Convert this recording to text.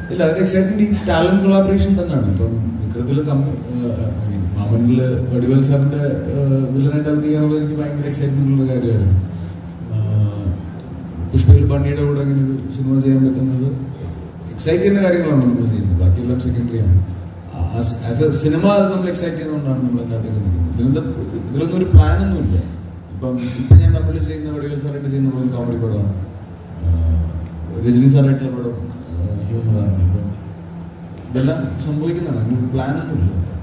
ഇല്ല അതിന് എക്സൈറ്റ്മെന്റ് ഈ ടാലന്റ് കൊളാബറേഷൻ തന്നെയാണ് ഇപ്പം വിക്രത്തില് മാമനില് വടിവേൽ സാറിന്റെ വില്ലനായിട്ട് അഭിനയിക്കാനുള്ള എനിക്ക് ഭയങ്കര എക്സൈറ്റ്മെന്റ് ഉള്ള കാര്യമായിരുന്നു ആഹ് പുഷ്പയിൽ പണിയുടെ കൂടെ അങ്ങനെ ഒരു സിനിമ ചെയ്യാൻ പറ്റുന്നത് എക്സൈറ്റ് ചെയ്യുന്ന കാര്യങ്ങളാണ് നമ്മൾ ചെയ്യുന്നത് ബാക്കിയെല്ലാം സെക്കൻഡറി ആണ് ആസ് എ സിനിമ അത് നമ്മൾ എക്സൈറ്റ് ചെയ്യുന്നതുകൊണ്ടാണ് നമ്മൾ അതിനകത്തേക്ക് നിൽക്കുന്നത് ഇതിലൊന്നും ഇതിലൊന്നും ഒരു പ്ലാൻ ഒന്നുമില്ല ഇപ്പം ഇപ്പം ഞാൻ തമ്മിൽ ചെയ്യുന്ന വടിവേൽ സാറായിട്ട് ചെയ്യുന്ന പടം കോമഡി പടമാണ് ആഹ് രജനി സാറായിട്ടുള്ള പടം ഹ്യൂമറാണ് ഇപ്പം ഇതെല്ലാം സംഭവിക്കുന്നതാണ് അങ്ങനെ ഒരു പ്ലാൻ ഒന്നുമില്ല